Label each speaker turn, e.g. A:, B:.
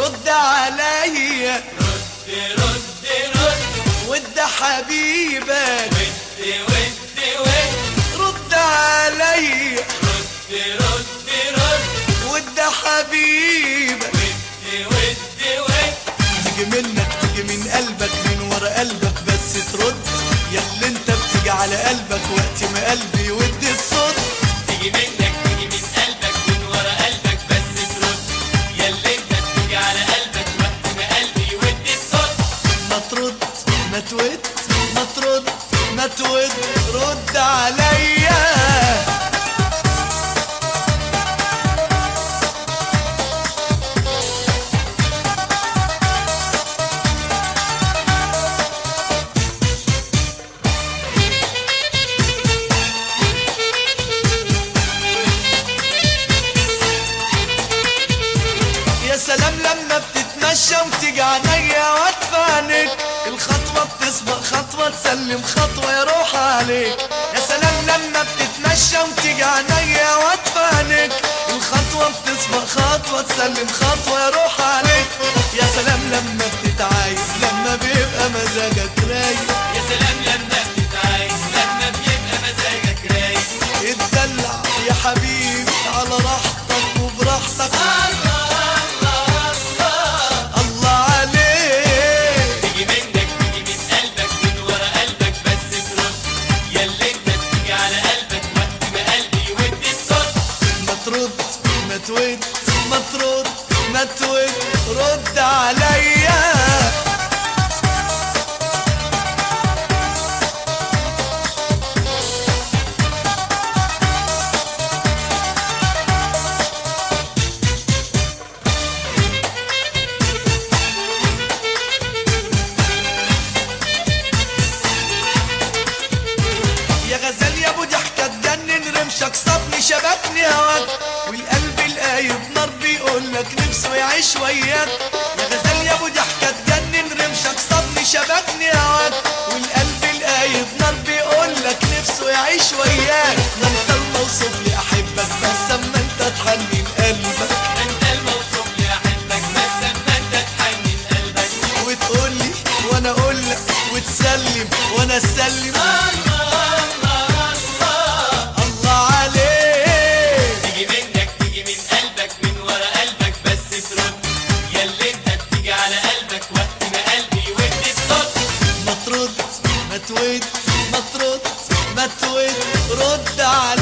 A: رد عليا
B: رد رد رد
A: ود حبيبك
B: ود ود ود
A: رد عليا
B: رد رد رد
A: ود حبيبك
B: ود ود ود
A: تيجي منك تيجي من قلبك من ورا قلبك بس ترد ياللي انت بتيجي على قلبك وقت ما قلبي يود تصد
B: تيجي منك تيجي من قلبك من ورا قلبك بس ترد ياللي انت بتيجي على قلبك وقت ما قلبي يود الصوت
A: ما ترد ما تود ما ترد ما تود رد عليا يا سلام لما بتتمشى وتيجي عينيا واتفانك الخطوة بتسبق خطوة تسلم خطوة يروح عليك يا سلام لما بتتمشى وتيجي عينيا واتفانك الخطوة بتسبق خطوة تسلم خطوة يروح عليك يا سلام لما بتتعايد لما بيبقى مزاجك رايق
B: يا سلام لما بتتعايز لما بيبقى مزاجك رايق
A: اتدلع يا حبيبي على راحتك وبراحتك الله عليك
B: تيجي منك تيجي من قلبك من ورا قلبك بس ترد ياللي انت بتيجي على قلبك وقت ما قلبي يود الصوت
A: ما ترد ما تود ما ترد ما تود رد عليا يا غزال يا ابو ضحكه تجنن رمشك صابني شبكني هواك والقلب القايب نار بيقول لك نفسه يعيش وياك يا غزال يا ابو ضحكه تجنن رمشك صابني شبكني هواك والقلب القايب نار بيقول لك نفسه يعيش وياك ما انت الموصوف لي احبك بس اما انت تحنن قلبك
B: انت الموصوف لي احبك بس اما انت تحنن قلبك
A: وتقول لي وانا اقول لك وتسلم وانا اسلم الله عليك
B: تيجي منك تيجي من قلبك من ورا قلبك بس ترد ياللي انت بتيجي على قلبك وقت ما قلبي يود الصوت
A: ما ترد ما تود ما ترد ما تود رد على